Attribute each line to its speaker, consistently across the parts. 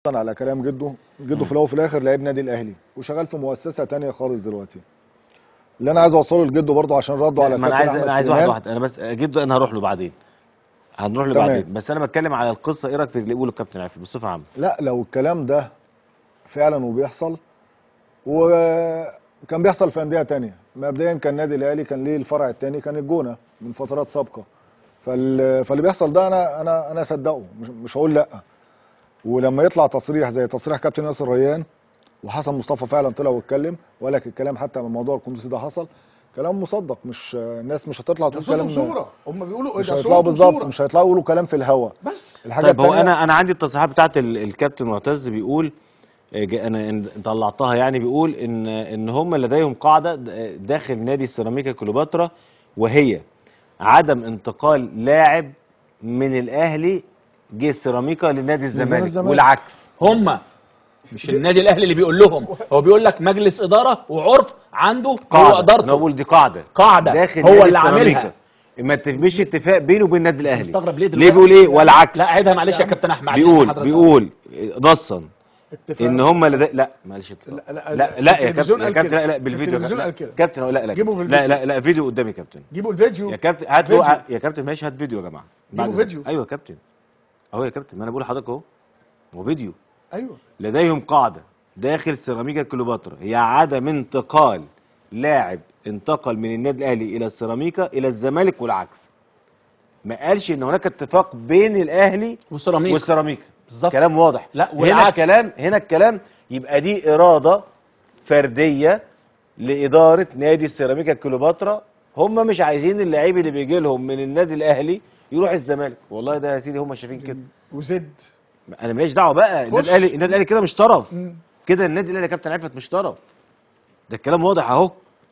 Speaker 1: على كلام جده جده في الاول وفي الاخر لعيب نادي الاهلي وشغال في مؤسسه تانية خالص دلوقتي اللي انا عايز اوصله لجده برضه عشان رده على
Speaker 2: ما انا
Speaker 1: كابتن
Speaker 2: عايز
Speaker 1: أحمد
Speaker 2: انا عايز واحد
Speaker 1: سليمان.
Speaker 2: واحد انا بس جده انا هروح له بعدين هنروح له
Speaker 1: تمام.
Speaker 2: بعدين بس انا بتكلم على القصه ايه رايك في اللي يقوله الكابتن عافية بصفه عامه
Speaker 1: لا لو الكلام ده فعلا وبيحصل وكان بيحصل في انديه تانية مبدئيا كان النادي الاهلي كان ليه الفرع التاني كان الجونه من فترات سابقه فال... فاللي بيحصل ده انا انا انا اصدقه مش, مش هقول لا ولما يطلع تصريح زي تصريح كابتن ياسر ريان وحسن مصطفى فعلا طلع واتكلم وقال لك الكلام حتى من موضوع القندوسي ده حصل كلام مصدق مش الناس مش هتطلع
Speaker 3: ده
Speaker 1: تقول
Speaker 3: صوت
Speaker 1: كلام
Speaker 3: وصوره هم بيقولوا
Speaker 1: مش
Speaker 3: ده
Speaker 1: هيطلعوا
Speaker 3: صوت
Speaker 1: بالظبط
Speaker 3: وصوره
Speaker 1: مش هيطلعوا يقولوا كلام في الهوا
Speaker 3: بس
Speaker 1: الحاجه
Speaker 2: طيب هو
Speaker 1: التانية-
Speaker 2: انا انا عندي التصريحات بتاعت ال- الكابتن معتز بيقول آه، جا- انا إن- طلعتها يعني بيقول ان ان هم لديهم قاعده د- داخل نادي سيراميكا كليوباترا وهي عدم انتقال لاعب من الاهلي جه سيراميكا لنادي الزمالك
Speaker 1: الزمالك.
Speaker 2: والعكس
Speaker 4: هم مش النادي الاهلي اللي بيقول لهم هو بيقول لك مجلس اداره وعرف عنده هو
Speaker 2: قاعده انا
Speaker 4: ادارته
Speaker 2: بقول دي قاعده
Speaker 4: قاعدة.
Speaker 2: داخل
Speaker 4: هو
Speaker 2: نادي
Speaker 4: اللي
Speaker 2: سيراميكا.
Speaker 4: عاملها.
Speaker 2: ما تفهمش اتفاق بينه وبين النادي الاهلي
Speaker 4: مستغرب ليه
Speaker 2: ليه
Speaker 4: دلوقتي؟
Speaker 2: بيقول ايه والعكس
Speaker 4: لا عيدها معلش يا كابتن احمد معلش
Speaker 2: بيقول
Speaker 4: حضرتك.
Speaker 2: بيقول نصا
Speaker 3: اتفاق.
Speaker 2: ان هم لدي... لا معلش اتفاق.
Speaker 3: لا- لا-
Speaker 2: لا لا يا
Speaker 3: التلفزيون
Speaker 2: كابتن يا
Speaker 3: قال
Speaker 2: كابتن
Speaker 3: كده.
Speaker 2: لا لا بالفيديو
Speaker 3: التلفزيون
Speaker 2: لا
Speaker 3: قال كده.
Speaker 2: كابتن لا لا
Speaker 3: جيبوا في
Speaker 2: لا
Speaker 3: الفيديو.
Speaker 2: لا لا فيديو قدامي يا كابتن
Speaker 3: جيبوا الفيديو
Speaker 2: يا كابتن هاتوا
Speaker 3: فيديو.
Speaker 2: يا كابتن ماشي هات فيديو يا جماعه
Speaker 3: جيبوا
Speaker 2: بعد-
Speaker 3: فيديو.
Speaker 2: ايوه يا كابتن اهو يا كابتن ما انا بقول لحضرتك اهو هو فيديو
Speaker 3: ايوه
Speaker 2: لديهم قاعده داخل سيراميكا كليوباترا هي عدم انتقال لاعب انتقل من النادي الاهلي الى السيراميكا الى الزمالك والعكس ما قالش ان هناك اتفاق بين الاهلي
Speaker 4: وسيراميكا.
Speaker 2: والسيراميكا
Speaker 4: بالظبط.
Speaker 2: كلام واضح
Speaker 4: لا،
Speaker 2: هنا
Speaker 4: والعكس.
Speaker 2: الكلام هنا الكلام يبقى دي اراده فرديه لاداره نادي السيراميكا كليوباترا هم مش عايزين اللعيب اللي بيجي لهم من النادي الاهلي يروح الزمالك والله ده يا سيدي هم شايفين كده
Speaker 3: وزد
Speaker 2: انا ماليش دعوه بقى النادي
Speaker 3: خش.
Speaker 2: الاهلي النادي الاهلي كده مش طرف كده النادي الاهلي يا كابتن عفت مش طرف ده الكلام واضح اهو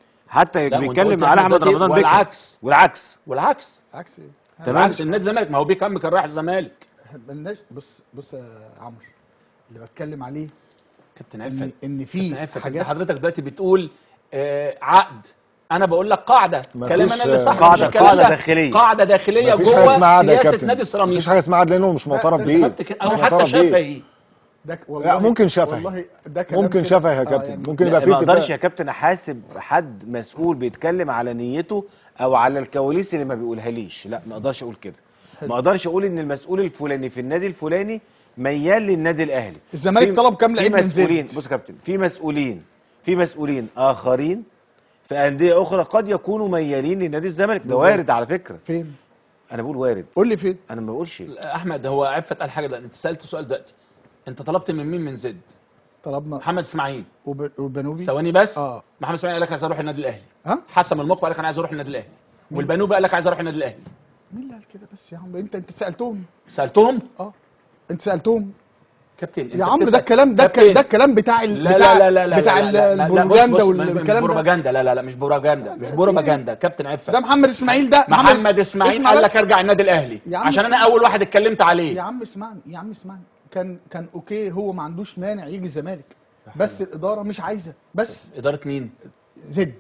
Speaker 2: حتى
Speaker 4: لا، وانت
Speaker 2: بيتكلم
Speaker 4: قلت
Speaker 2: على
Speaker 4: احمد
Speaker 2: احمد
Speaker 4: دلوقتي
Speaker 2: رمضان بكر
Speaker 4: والعكس.
Speaker 2: والعكس
Speaker 4: والعكس
Speaker 3: عكس ايه
Speaker 2: تمام.
Speaker 4: بالعكس النادي الزمالك ما هو بيكم كان رايح الزمالك
Speaker 3: ملناش بص بص يا عمرو اللي بتكلم عليه
Speaker 4: كابتن
Speaker 3: ان
Speaker 4: عفت
Speaker 3: ان
Speaker 4: كابتن
Speaker 3: في
Speaker 4: عفت انت
Speaker 3: حاجات
Speaker 4: حضرتك دلوقتي بتقول آه عقد انا بقول لك قاعده
Speaker 1: مفيش-
Speaker 4: كلام انا اللي صح
Speaker 2: قاعدة-
Speaker 4: مش الكلام
Speaker 2: قاعدة
Speaker 4: ده.
Speaker 2: داخلية.
Speaker 4: قاعده داخليه
Speaker 1: مفيش حاجه
Speaker 4: جوه
Speaker 1: اسمها عقد يا
Speaker 4: سياسه
Speaker 1: كابتن
Speaker 4: نادي
Speaker 1: مفيش
Speaker 4: سيراميكا
Speaker 1: حاجه اسمها عقد لانه مش معترف بيه
Speaker 4: بالظبط كده او
Speaker 1: مش
Speaker 4: حتى
Speaker 1: معترف بيه.
Speaker 4: شفهي
Speaker 3: ده
Speaker 1: لا، ممكن شفهي.
Speaker 3: والله ده كلام
Speaker 1: ممكن
Speaker 3: كده.
Speaker 1: شفهي يا
Speaker 3: آه،
Speaker 1: كابتن
Speaker 3: يعني
Speaker 1: ممكن
Speaker 2: لا،
Speaker 1: يبقى في
Speaker 2: ما اقدرش
Speaker 1: اتفاق.
Speaker 2: يا كابتن احاسب حد مسؤول بيتكلم على نيته او على الكواليس اللي ما بيقولها ليش لا ما اقدرش اقول كده ما اقدرش اقول ان المسؤول الفلاني في النادي الفلاني ميال للنادي الاهلي
Speaker 3: الزمالك
Speaker 2: في-
Speaker 3: طلب كام
Speaker 2: في
Speaker 3: لعيب من زد؟
Speaker 2: مسؤولين بص يا كابتن في مسؤولين في مسؤولين اخرين في انديه اخرى قد يكونوا ميالين لنادي الزمالك ده وارد على فكره
Speaker 3: فين
Speaker 2: انا بقول وارد
Speaker 3: قول لي فين
Speaker 2: انا ما بقولش
Speaker 4: احمد هو عفت قال حاجه دلوقتي انت سالت سؤال دلوقتي انت طلبت من مين من زد
Speaker 3: طلبنا
Speaker 4: محمد اسماعيل
Speaker 3: وب- والبنوبي
Speaker 4: ثواني بس
Speaker 3: اه
Speaker 4: محمد اسماعيل قال لك عايز اروح النادي الاهلي
Speaker 3: ها
Speaker 4: حسم الموقف قال لك انا عايز اروح النادي الاهلي والبنوبي قال لك عايز اروح النادي الاهلي
Speaker 3: مين اللي قال كده بس يا عم انت انت سالتهم
Speaker 4: سالتهم
Speaker 3: اه انت سالتهم
Speaker 4: كابتن انت
Speaker 3: يا عم ده
Speaker 4: بتسأل-
Speaker 3: الكلام ده
Speaker 4: كابتن،
Speaker 3: ده الكلام بتاع ال-
Speaker 4: لا
Speaker 3: بتاع
Speaker 4: لا لا لا
Speaker 3: بتاع
Speaker 4: لا لا لا لا بص
Speaker 3: البروباجندا
Speaker 4: بص مش
Speaker 3: والكلام ده
Speaker 4: بروباجندا لا لا لا مش بروباجندا مش بروباجندا كابتن عفت
Speaker 3: ده محمد اسماعيل ده
Speaker 4: محمد اسماعيل
Speaker 3: اسمع
Speaker 4: قال
Speaker 3: بس.
Speaker 4: لك ارجع النادي الاهلي
Speaker 3: يا عم
Speaker 4: عشان انا
Speaker 3: اسمع.
Speaker 4: اول واحد اتكلمت
Speaker 3: يا
Speaker 4: عليه
Speaker 3: عم اسمعني يا عم اسمعني كان كان اوكي هو ما عندوش مانع يجي الزمالك بس الاداره مش عايزه بس
Speaker 4: اداره مين
Speaker 3: زد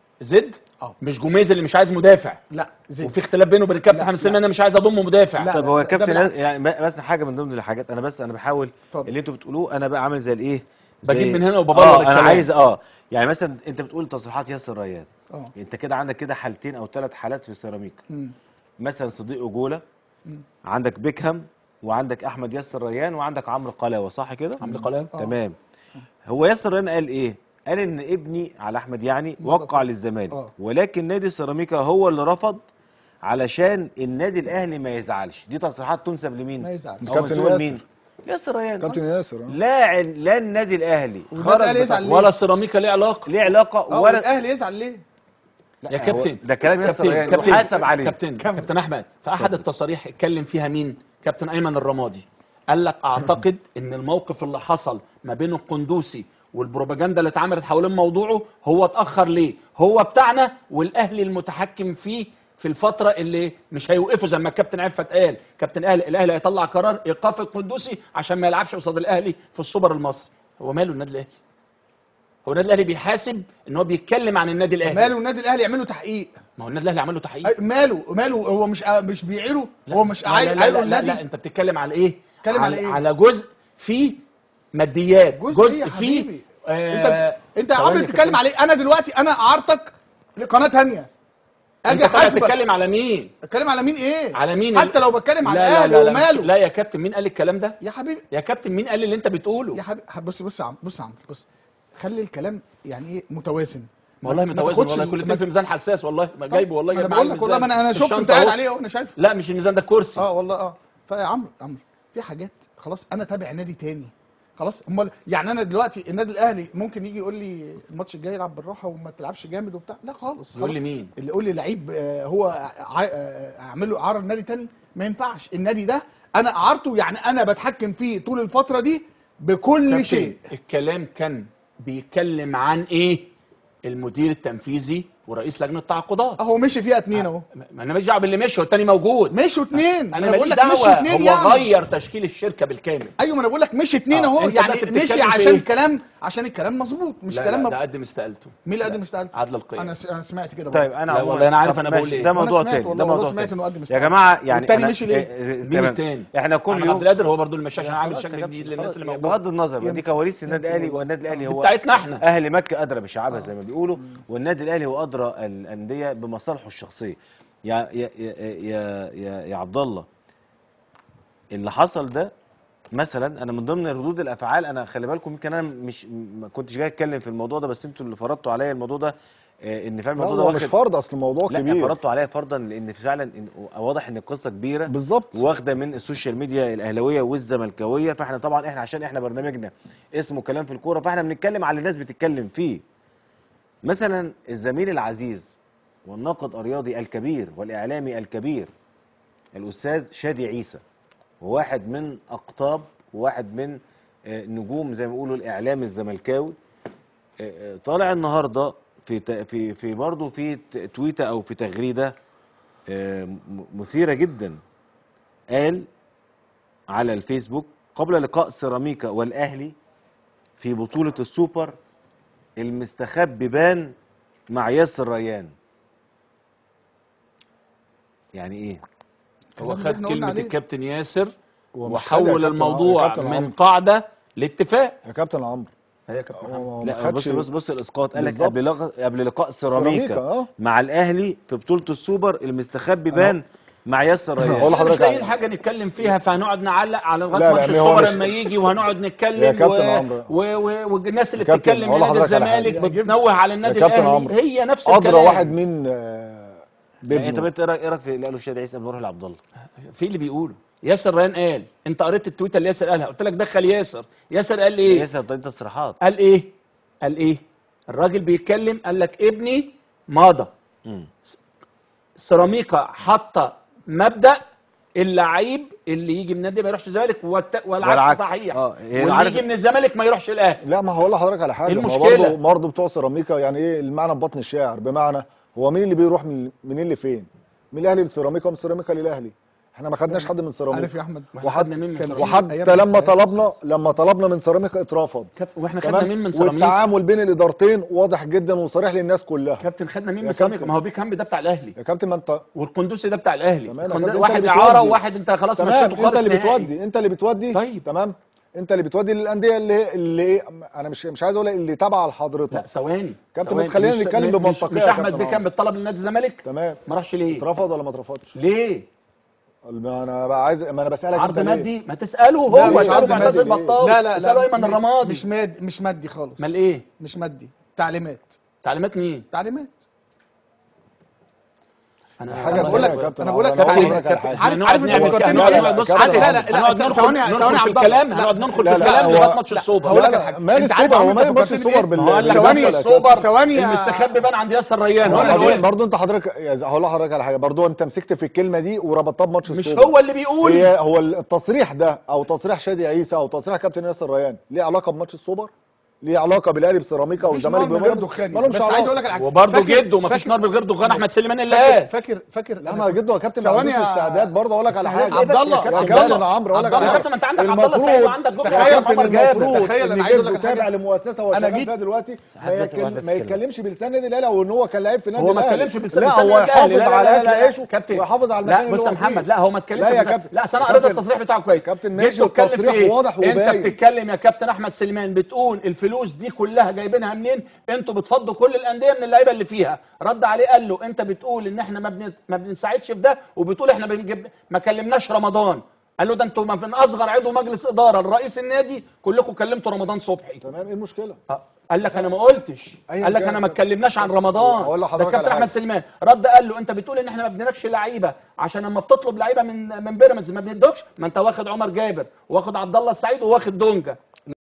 Speaker 4: زد
Speaker 3: اه.
Speaker 4: مش جوميز اللي مش عايز مدافع
Speaker 3: لا زد
Speaker 4: وفي اختلاف بينه وبين الكابتن
Speaker 3: لا،
Speaker 4: حمد سليمان
Speaker 3: لا.
Speaker 4: انا مش عايز اضم مدافع
Speaker 3: لا.
Speaker 2: طب هو
Speaker 3: ده
Speaker 2: يا كابتن
Speaker 3: بالعكس.
Speaker 2: يعني بس حاجه من ضمن الحاجات انا بس انا بحاول
Speaker 3: اتفضل.
Speaker 2: اللي انتوا بتقولوه انا بقى عامل زي الايه زي-
Speaker 4: بجيب من هنا وببلغ
Speaker 2: اه انا
Speaker 4: الكلام.
Speaker 2: عايز اه يعني مثلا انت بتقول تصريحات ياسر ريان
Speaker 3: اه
Speaker 2: انت كده عندك كده حالتين او ثلاث حالات في السيراميكا
Speaker 3: مم.
Speaker 2: مثلا صديق اجوله عندك بيكهام وعندك احمد ياسر ريان وعندك عمرو قلاوه صح كده
Speaker 4: عمرو قلاوة.
Speaker 3: آه.
Speaker 2: تمام هو ياسر ريان قال ايه قال ان ابني على احمد يعني وقع للزمالك
Speaker 3: آه.
Speaker 2: ولكن نادي السيراميكا هو اللي رفض علشان النادي الاهلي ما يزعلش دي تصريحات تنسب لمين
Speaker 3: ما يزعلش.
Speaker 2: او
Speaker 1: كابتن
Speaker 2: منسوبه
Speaker 1: ياسر.
Speaker 2: لمين ياسر ريان
Speaker 1: كابتن
Speaker 2: آه.
Speaker 1: ياسر آه.
Speaker 2: لا عن- لا النادي الاهلي
Speaker 3: والنادي
Speaker 2: خرج
Speaker 3: الأهلي يزعل
Speaker 2: بتص-
Speaker 3: ليه؟
Speaker 4: ولا سيراميكا ليه علاقه
Speaker 2: ليه علاقه
Speaker 3: اه
Speaker 2: ولا
Speaker 3: الاهلي يزعل ليه
Speaker 2: لا،
Speaker 4: يا
Speaker 2: هو
Speaker 4: كابتن
Speaker 2: ده كلام ياسر
Speaker 4: كابتن
Speaker 2: ريان
Speaker 4: كابتن
Speaker 2: يحاسب عليه
Speaker 4: كابتن
Speaker 3: كمل.
Speaker 4: كابتن احمد في احد التصاريح اتكلم فيها مين كابتن ايمن الرمادي قال لك اعتقد ان الموقف اللي حصل ما بين القندوسي والبروباجندا اللي اتعملت حوالين موضوعه هو اتاخر ليه هو بتاعنا والاهلي المتحكم فيه في الفترة اللي مش هيوقفوا زي ما الكابتن عفت قال، كابتن الاهلي الاهلي هيطلع قرار ايقاف القندوسي عشان ما يلعبش قصاد الاهلي في السوبر المصري، هو ماله النادي الاهلي؟ هو النادي الاهلي بيحاسب ان هو بيتكلم عن النادي الاهلي
Speaker 3: ماله النادي الاهلي يعملوا تحقيق
Speaker 4: ما هو النادي الاهلي عمل له تحقيق
Speaker 3: أي- ماله ماله هو مش مش بيعيره
Speaker 4: لا،
Speaker 3: هو مش
Speaker 4: لا
Speaker 3: عايز
Speaker 4: لا لا,
Speaker 3: عايره
Speaker 4: لا, لا,
Speaker 3: النادي
Speaker 4: لا انت بتتكلم على ايه؟
Speaker 3: بتتكلم على إيه؟
Speaker 4: على جزء فيه ماديات
Speaker 3: جزء,
Speaker 4: جزء
Speaker 3: يا
Speaker 4: فيه
Speaker 3: حبيبي
Speaker 4: آه،
Speaker 3: انت انت يا
Speaker 4: ثواني
Speaker 3: عمرو
Speaker 4: يا
Speaker 3: بتتكلم
Speaker 4: كابتن.
Speaker 3: عليه انا دلوقتي انا اعارتك لقناه ثانيه
Speaker 4: انت
Speaker 3: اجي
Speaker 4: طالع
Speaker 3: احاسبك
Speaker 4: تتكلم على مين
Speaker 3: اتكلم على مين ايه
Speaker 4: على مين
Speaker 3: حتى لو بتكلم على
Speaker 4: لا لا
Speaker 3: الاهلي
Speaker 4: لا, لا, مش-
Speaker 3: وماله
Speaker 4: لا يا كابتن مين قال الكلام ده
Speaker 3: يا حبيبي
Speaker 4: يا كابتن مين قال اللي انت بتقوله
Speaker 3: يا حبيبي بص بص يا عم بص يا عم بص خلي الكلام يعني ايه متوازن
Speaker 4: والله
Speaker 3: ما
Speaker 4: متوازن
Speaker 3: تاخدش
Speaker 4: والله
Speaker 3: ال-
Speaker 4: كل
Speaker 3: ما-
Speaker 4: اتنين في ميزان حساس والله ما جايبه والله
Speaker 3: انا
Speaker 4: جايب
Speaker 3: بقول
Speaker 4: معاه
Speaker 3: لك والله ما انا انا
Speaker 4: في
Speaker 3: شفت انت
Speaker 4: الشنطة
Speaker 3: قاعد
Speaker 4: اهو.
Speaker 3: عليه اهو انا شايفه
Speaker 4: لا مش الميزان ده كرسي
Speaker 3: اه والله اه فيا عمرو عمرو في حاجات خلاص انا تابع نادي تاني خلاص امال يعني انا دلوقتي النادي الاهلي ممكن يجي يقول لي الماتش الجاي العب بالراحه وما تلعبش جامد وبتاع لا خالص
Speaker 4: يقول
Speaker 3: خلاص.
Speaker 4: لي مين؟
Speaker 3: اللي يقول لي لعيب آه، هو ع- آه، اعمل له اعاره لنادي تاني ما ينفعش النادي ده انا اعارته يعني انا بتحكم فيه طول الفتره دي بكل
Speaker 4: كابتن،
Speaker 3: شيء
Speaker 4: الكلام كان بيتكلم عن ايه المدير التنفيذي ورئيس لجنه التعاقدات
Speaker 3: اهو مشي فيها اتنين اهو
Speaker 4: ما انا مش دعوه باللي مشي والتاني موجود
Speaker 3: مشوا اتنين
Speaker 4: انا
Speaker 3: بقول
Speaker 4: ماليش
Speaker 3: لك مشوا
Speaker 4: دعوه
Speaker 3: اتنين
Speaker 4: هو
Speaker 3: يعني
Speaker 4: غير تشكيل الشركه بالكامل
Speaker 3: ايوه ما انا بقول لك مشي اتنين
Speaker 4: آه،
Speaker 3: اهو
Speaker 4: أنت
Speaker 3: يعني
Speaker 4: دلوقتي بتتكلم
Speaker 3: مشي
Speaker 4: في
Speaker 3: عشان
Speaker 4: إيه؟
Speaker 3: الكلام عشان الكلام مظبوط مش
Speaker 4: لا
Speaker 3: كلام
Speaker 4: لا
Speaker 3: مب-
Speaker 4: ده قدم استقالته
Speaker 3: مين اللي
Speaker 4: لا،
Speaker 3: قدم استقالته؟
Speaker 4: عادل القيم
Speaker 3: انا س- انا سمعت كده
Speaker 2: طيب
Speaker 3: برضه.
Speaker 2: انا
Speaker 4: لا
Speaker 2: عموماً-
Speaker 4: والله أنا عارف
Speaker 2: طب
Speaker 4: أنا
Speaker 2: ماشي،
Speaker 4: بقول إيه.
Speaker 2: ده
Speaker 3: وأنا
Speaker 2: موضوع
Speaker 3: سمعت
Speaker 2: تاني
Speaker 3: والله،
Speaker 2: ده
Speaker 3: والله
Speaker 2: موضوع
Speaker 3: سمعت
Speaker 2: تاني
Speaker 3: إنه قدم
Speaker 2: يا
Speaker 3: استقالة.
Speaker 2: جماعه يعني
Speaker 3: والتاني
Speaker 2: أنا-
Speaker 3: مشي ليه؟
Speaker 2: إيه، إيه،
Speaker 4: مين
Speaker 2: تمام.
Speaker 4: التاني
Speaker 2: احنا كل
Speaker 4: محمد
Speaker 2: يوم
Speaker 4: عبد القادر هو برضو اللي مشى عشان
Speaker 2: خلاص
Speaker 4: عامل
Speaker 2: يا
Speaker 4: شكل
Speaker 2: كابتن،
Speaker 4: جديد
Speaker 2: خلاص،
Speaker 4: للناس اللي
Speaker 2: يعني
Speaker 4: موجوده
Speaker 2: بغض النظر ما دي كواليس النادي الاهلي والنادي الاهلي
Speaker 4: دي
Speaker 2: هو
Speaker 4: بتاعتنا احنا
Speaker 2: اهل مكه ادرى بشعبها زي ما بيقولوا والنادي الاهلي هو ادرى الانديه بمصالحه الشخصيه يا يا يا يا, يا, يا عبد الله اللي حصل ده مثلا انا من ضمن ردود الافعال انا خلي بالكم يمكن انا مش ما كنتش جاي اتكلم في الموضوع ده بس انتوا اللي فرضتوا عليا الموضوع ده آه، ان فعلا
Speaker 1: لا
Speaker 2: الموضوع ده
Speaker 1: هو مش
Speaker 2: واخد
Speaker 1: فرض اصل الموضوع
Speaker 2: لا
Speaker 1: كبير
Speaker 2: فرضتوا عليا فرضا لان فعلا إن واضح ان القصه كبيره
Speaker 1: بالظبط
Speaker 2: واخده من السوشيال ميديا الاهلاويه والزملكاويه فاحنا طبعا احنا عشان احنا برنامجنا اسمه كلام في الكوره فاحنا بنتكلم على اللي الناس بتتكلم فيه مثلا الزميل العزيز والناقد الرياضي الكبير والاعلامي الكبير الاستاذ شادي عيسى وواحد من اقطاب وواحد من آه، نجوم زي ما بيقولوا الاعلام الزملكاوي آه، آه، طالع النهارده في ت- في في برضه في ت- تويته او في تغريده آه، م- مثيره جدا قال على الفيسبوك قبل لقاء سيراميكا والاهلي في بطوله السوبر المستخبي بان مع ياسر ريان يعني ايه
Speaker 4: هو
Speaker 3: الكلام اللي
Speaker 4: خد
Speaker 3: إحنا قلنا
Speaker 4: كلمه
Speaker 3: عليه.
Speaker 4: الكابتن ياسر
Speaker 1: هو مش خد يا
Speaker 4: وحول
Speaker 1: كابتن- يا
Speaker 4: الموضوع
Speaker 1: كابتن
Speaker 4: من
Speaker 1: عمرو.
Speaker 4: قاعده لاتفاق
Speaker 1: يا كابتن عمرو
Speaker 4: هي يا كابتن محمد.
Speaker 1: هو ما
Speaker 2: لا
Speaker 1: خدش-
Speaker 2: بص بص بص الاسقاط قال لك
Speaker 1: بالظبط.
Speaker 2: قبل لق- قبل لقاء سيراميكا
Speaker 1: سيراميكا، آه.
Speaker 2: مع الاهلي في بطوله السوبر المستخبي بان مع ياسر
Speaker 1: هقول
Speaker 2: ريان
Speaker 3: احنا مش
Speaker 1: لحضرتك
Speaker 3: لاقيين
Speaker 1: على-
Speaker 3: حاجه نتكلم فيها فهنقعد نعلق على
Speaker 1: لا،
Speaker 3: لغايه
Speaker 1: لا،
Speaker 3: ماتش
Speaker 1: ما هو
Speaker 3: السوبر
Speaker 1: مش-
Speaker 3: لما يجي وهنقعد
Speaker 1: يا
Speaker 3: نتكلم
Speaker 1: كابتن
Speaker 3: و...
Speaker 1: عمرو.
Speaker 3: و... و... والناس اللي
Speaker 1: يا كابتن،
Speaker 3: بتتكلم
Speaker 1: هقول
Speaker 3: نادي
Speaker 1: لحضرتك على حاجة.
Speaker 3: الزمالك
Speaker 1: يا
Speaker 3: بتنوه على النادي
Speaker 1: يا كابتن
Speaker 3: الاهلي
Speaker 1: عمرو.
Speaker 3: هي نفس
Speaker 1: ادرى
Speaker 3: الكلام
Speaker 1: واحد مين آه،
Speaker 2: يعني انت
Speaker 1: بابنه
Speaker 2: بنت ايه رايك إيه رأيك في اللي قاله شادي عيسى قبل ما نروح لعبد الله
Speaker 3: في اللي بيقولوا ياسر ريان قال انت قريت التويته اللي ياسر قالها قلت لك دخل ياسر ياسر قال ايه
Speaker 2: ياسر طيب انت تصريحات
Speaker 3: قال ايه قال ايه الراجل بيتكلم قال لك ابني مضى
Speaker 2: مم.
Speaker 3: سيراميكا حاطه مبدا اللعيب اللي يجي من النادي ما يروحش الزمالك والت... والعكس,
Speaker 2: والعكس.
Speaker 3: صحيح
Speaker 2: آه، هي
Speaker 3: واللي
Speaker 2: عارف-
Speaker 3: يجي من الزمالك ما يروحش الاهلي
Speaker 1: لا ما هقول لحضرتك على حاجه
Speaker 3: إيه
Speaker 1: ما
Speaker 3: المشكلة؟
Speaker 1: برضه برضه بتوع سيراميكا يعني ايه المعنى ببطن الشاعر بمعنى هو مين اللي بيروح من منين لفين؟ من الاهلي لسيراميكا ومن سيراميكا للاهلي احنا ما خدناش حد من
Speaker 3: عارف
Speaker 1: سيراميكا
Speaker 3: يا احمد
Speaker 1: وحد
Speaker 3: خدنا مين من سيراميكا؟
Speaker 1: وحتى
Speaker 3: أيام
Speaker 1: لما
Speaker 3: الحياة.
Speaker 1: طلبنا لما طلبنا من سيراميكا اترفض
Speaker 3: كابتن واحنا خدنا
Speaker 1: تمام؟
Speaker 3: مين من سيراميكا
Speaker 1: والتعامل بين الادارتين واضح جدا وصريح للناس كلها
Speaker 3: كابتن خدنا مين
Speaker 1: يا
Speaker 3: من سيراميكا
Speaker 1: كابتن.
Speaker 3: ما هو بيك هم ده بتاع الاهلي
Speaker 1: يا كابتن ما انت
Speaker 3: والقندوسي ده بتاع الاهلي
Speaker 1: تمام يا
Speaker 3: القند-
Speaker 1: كابتن، انت
Speaker 3: واحد
Speaker 1: اللي
Speaker 3: اعاره
Speaker 1: بتودي.
Speaker 3: وواحد انت خلاص
Speaker 1: تمام
Speaker 3: مشيته
Speaker 1: انت
Speaker 3: خالص
Speaker 1: اللي
Speaker 3: نهائي.
Speaker 1: بتودي انت اللي بتودي
Speaker 3: طيب.
Speaker 1: تمام انت اللي بتودي للانديه اللي اللي انا مش مش عايز اقول اللي تابعه
Speaker 3: لا
Speaker 1: لحضرتك
Speaker 3: ثواني
Speaker 1: كابتن،
Speaker 3: ثواني.
Speaker 1: بس خلينا
Speaker 3: مش-
Speaker 1: نتكلم
Speaker 3: مش-
Speaker 1: بمنطقية
Speaker 3: مش
Speaker 1: يا
Speaker 3: احمد
Speaker 1: كابتن
Speaker 3: بيكام
Speaker 1: عمرو.
Speaker 3: اتطلب لنادي الزمالك
Speaker 1: تمام
Speaker 3: ما راحش ليه
Speaker 1: اترفض ولا ما اترفضش؟
Speaker 3: ليه
Speaker 1: ما انا بقى عايز ما انا بسالك
Speaker 3: عرض
Speaker 1: انت ليه؟
Speaker 3: مادي ما تساله
Speaker 1: لا،
Speaker 3: هو
Speaker 1: مش
Speaker 3: اساله
Speaker 1: عرض
Speaker 3: معتز
Speaker 1: مادي.
Speaker 3: البطال
Speaker 5: لا لا
Speaker 3: اساله
Speaker 5: لا
Speaker 3: ايمن الرمادي
Speaker 5: مش مادي مش مادي خالص
Speaker 3: امال ايه
Speaker 5: مش مادي تعليمات
Speaker 3: تعليمات مين
Speaker 5: تعليمات
Speaker 3: انا
Speaker 1: حاجه
Speaker 3: والله
Speaker 5: بقول لك-
Speaker 1: تانية يا كابتن
Speaker 5: أنا بقول لك
Speaker 1: عمرو،
Speaker 5: كابتن-
Speaker 1: هقول لك على حاجة.
Speaker 5: عارف-
Speaker 3: هنقعد
Speaker 5: عارف انت
Speaker 3: نعمل
Speaker 5: فكرتني
Speaker 3: كده.
Speaker 5: بإيه؟
Speaker 3: هنقعد بص
Speaker 5: عارف-
Speaker 3: عادل،
Speaker 5: لا، لا، لا،
Speaker 3: هنقعد
Speaker 5: ثواني-
Speaker 3: ندخل-
Speaker 5: ثواني يا-
Speaker 3: ندخل
Speaker 5: ثواني يا
Speaker 3: في
Speaker 5: عبد الله.
Speaker 3: الكلام
Speaker 5: لا،
Speaker 3: هنقعد ندخل
Speaker 1: لا،
Speaker 3: في
Speaker 1: لا،
Speaker 3: الكلام
Speaker 1: هو-
Speaker 3: لغايه ماتش
Speaker 5: لا،
Speaker 3: السوبر
Speaker 5: هقول لك
Speaker 1: لا،
Speaker 5: على
Speaker 1: لا،
Speaker 5: حاجة.
Speaker 1: مال
Speaker 5: انت عارف
Speaker 1: السوبر
Speaker 5: عمرو
Speaker 1: هو مال
Speaker 5: انت
Speaker 1: ماتش
Speaker 5: فكرتني
Speaker 1: السوبر
Speaker 5: بإيه؟
Speaker 3: ما هو قال لك
Speaker 5: ثواني-
Speaker 3: ماتش السوبر
Speaker 5: ثواني يا-
Speaker 3: المستخبي بان عند ياسر ريان هو
Speaker 1: هو
Speaker 3: اللي
Speaker 1: برضه
Speaker 3: بيقول
Speaker 1: برضه انت حضرتك يا- هقول لحضرتك على حاجه برضه انت مسكت في الكلمه دي وربطتها بماتش
Speaker 3: مش
Speaker 1: السوبر
Speaker 3: هو اللي بيقول
Speaker 1: هي هو التصريح ده او تصريح شادي عيسى او تصريح كابتن ياسر ريان ليه علاقه بماتش السوبر؟ ليه علاقه بالاهلي بسيراميكا
Speaker 3: مفيش
Speaker 1: والزمالك
Speaker 3: نار من غير
Speaker 1: ببيراميدز؟
Speaker 3: دخان
Speaker 1: مالهمش
Speaker 3: بس عايز
Speaker 1: علاقة.
Speaker 3: اقول لك على حاجه
Speaker 4: وبرضه
Speaker 3: فاكر-
Speaker 4: جده مفيش
Speaker 3: فاكر-
Speaker 4: نار من غير دخان احمد سليمان اللي
Speaker 3: فاكر
Speaker 4: قال
Speaker 3: فاكر فاكر
Speaker 1: لا
Speaker 3: أنا
Speaker 1: ما
Speaker 3: كنت-
Speaker 1: جده يا كابتن ما
Speaker 3: ثواني
Speaker 1: عندوش
Speaker 3: يا-
Speaker 1: استعداد برضه اقول لك على
Speaker 3: استعداد
Speaker 1: حاجه
Speaker 3: عبد الله
Speaker 1: يا
Speaker 3: عبد
Speaker 1: كابتن
Speaker 3: الله
Speaker 1: عمرو اقول لك
Speaker 3: عبد
Speaker 1: على
Speaker 3: الله
Speaker 1: حاجه
Speaker 4: كابتن، ما انت عندك عبد الله السيد وعندك جبر
Speaker 3: تخيل
Speaker 4: وعندك عمر جابر.
Speaker 1: المفروض
Speaker 3: تخيل
Speaker 1: ان
Speaker 3: أنا عايز أقول
Speaker 1: جده
Speaker 3: لك حاجة.
Speaker 1: تابع لمؤسسه هو
Speaker 3: أنا
Speaker 1: شغال
Speaker 3: جيت-
Speaker 1: فيها دلوقتي
Speaker 2: ساعات
Speaker 1: ما,
Speaker 2: بس-
Speaker 1: يتكلم
Speaker 2: بس
Speaker 1: ما
Speaker 2: كده.
Speaker 1: يتكلمش بلسان النادي الاهلي او ان هو كان لعيب في النادي
Speaker 4: هو ما
Speaker 1: الاهلي
Speaker 4: اتكلمش بلسان
Speaker 1: لا
Speaker 4: بلسان
Speaker 1: هو
Speaker 4: النادي الأهلي.
Speaker 1: يحافظ
Speaker 4: لا،
Speaker 1: على
Speaker 4: لا،
Speaker 1: اكل
Speaker 4: لا، لا،
Speaker 1: عيشه
Speaker 4: كابتن
Speaker 1: ويحافظ على
Speaker 4: لا
Speaker 1: المكان
Speaker 4: بص
Speaker 1: اللي
Speaker 4: يا
Speaker 1: هو فيه.
Speaker 4: محمد لا هو ما اتكلمش
Speaker 1: لا يا
Speaker 4: بلسان-
Speaker 1: كابتن.
Speaker 4: لا اصل انا قريت
Speaker 1: كابتن-
Speaker 4: التصريح بتاعه كويس
Speaker 1: كابتن
Speaker 4: جيت
Speaker 1: ماشي
Speaker 4: تتكلم في
Speaker 1: والتصريح
Speaker 4: ايه
Speaker 1: واضح
Speaker 4: انت
Speaker 1: وباين.
Speaker 4: بتتكلم يا كابتن احمد سليمان بتقول الفلوس دي كلها جايبينها منين انتوا بتفضوا كل الانديه من اللعيبه اللي فيها رد عليه قال له انت بتقول ان احنا ما بن... ما بنساعدش في ده وبتقول احنا بنجيب ما كلمناش رمضان قال له ده انتوا ما من اصغر عضو مجلس اداره لرئيس النادي كلكم كلمتوا رمضان صبحي
Speaker 1: تمام ايه المشكله
Speaker 4: آه، قال لك انا ما قلتش
Speaker 1: أيا
Speaker 4: قال لك
Speaker 1: كان.
Speaker 4: انا ما اتكلمناش عن رمضان
Speaker 1: أقول
Speaker 4: ده
Speaker 1: لحضرتك
Speaker 4: كابتن
Speaker 1: على
Speaker 4: احمد
Speaker 1: حاجة.
Speaker 4: سليمان رد قال له انت بتقول ان احنا ما بنديلكش لعيبه عشان لما بتطلب لعيبه من من بيراميدز ما بندوكش ما انت واخد عمر جابر واخد عبد الله السعيد وواخد دونجا